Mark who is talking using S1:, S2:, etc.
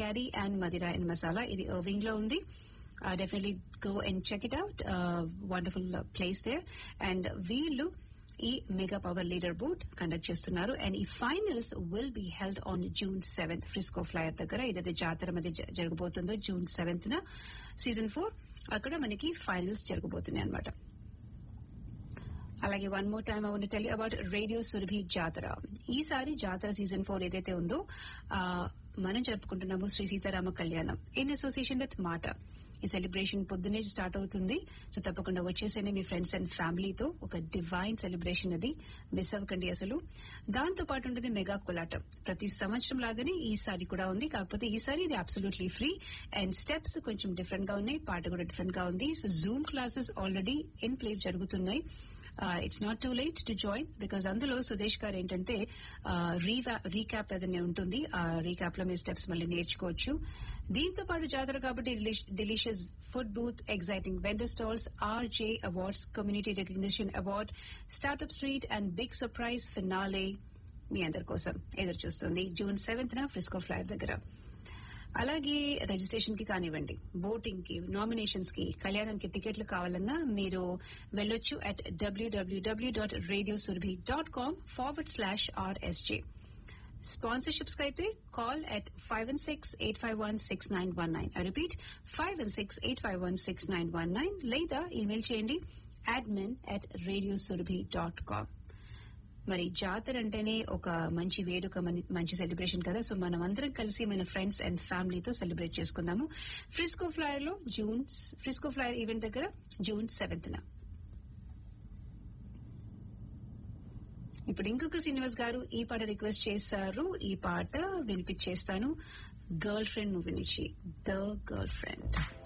S1: daddy and Madira and masala ఇది Irving లో ఉంది definitely go and check it out wonderful place there and వీళ్ళు ఈ mega power leader board conduct చేస్తున్నారు and ఈ finals will be held on June seventh Frisco flyer దగ్గర ఏదైతే జాతర మధ్య జ- జరగబోతుందో జూన్ సెవెంత్ న సీజన్ ఫోర్ అక్కడ మనకి ఫైనల్స్ జరగబోతున్నాయి అన్నమాట అలాగే one more time I tell about radio Surabhi జాతర ఈసారి జాతర సీజన్ ఫోర్ ఏదైతే ఉందో ఆ, మనం జరుపుకుంటున్నాము శ్రీ సీతారామ కళ్యాణం ఇన్ అసోసియేషన్ విత్ మాట ఈ సెలబ్రేషన్ పొద్దునే స్టార్ట్ అవుతుంది సో తప్పకుండా వచ్చేసేనే మీ ఫ్రెండ్స్ అండ్ ఫ్యామిలీతో ఒక డివైన్ సెలబ్రేషన్ అది మిస్ అవ్వకండి అసలు దాంతో పాటు ఉంటుంది మెగా కోలాటం ప్రతి సంవత్సరం లాగానే ఈసారి కూడా ఉంది కాకపోతే ఈసారి ఇది అబ్సల్యూట్లీ ఫ్రీ అండ్ స్టెప్స్ కొంచెం డిఫరెంట్ గా ఉన్నాయి పాట కూడా డిఫరెంట్ గా ఉంది so zoom classes already in place జరుగుతున్నాయి it's not too late to join because అందులో సుదేష్ గారు ఏంటంటే రీక్యాప్ అనే ఉంటుంది ఆ రీక్యాప్ లో మీ స్టెప్స్ మళ్ళీ నేర్చుకోవచ్చు దీంతో పాటు జాతర కాబట్టి delicious food booth exciting vendor stalls RJ awards community recognition award startup street and big surprise finale మీ అందరి కోసం ఎదురు చూస్తుంది జూన్ సెవెంత్ న ఫ్రిస్కో ఫ్లైట్ దగ్గర అలాగే రిజిస్ట్రేషన్ కి కానివ్వండి బోటింగ్ కి నామినేషన్స్ కి కళ్యాణానికి టికెట్లు కావాలన్నా మీరు వెళ్ళొచ్చు at W W W dot radio Surabhi dot com forward slash RSJ sponsorships కి అయితే call at five one six eight five one six nine one nine repeat five one six eight five one six nine one nine లేదా email చేయండి admin at radio Surabhi dot com మరి జాతర అంటేనే ఒక మంచి వేడుక మని- మంచి సెలబ్రేషన్ కదా సో మనం అందరం కలిసి మన ఫ్రెండ్స్ అండ్ ఫ్యామిలీతో సెలబ్రేట్ చేసుకుందాము ఫ్రిస్కో ఫ్లైర్ లో జూన్ ఫ్రిస్కో ఫ్లైర్ ఈవెంట్ దగ్గర జూన్ సెవెంత్ న ఇప్పుడు ఇంకొక శ్రీనివాస్ గారు ఈ పాట రిక్వెస్ట్ చేశారు ఈ పాట వినిపించేస్తాను గర్ల్ ఫ్రెండ్ మూవీ నుంచి ద గర్ల్ ఫ్రెండ్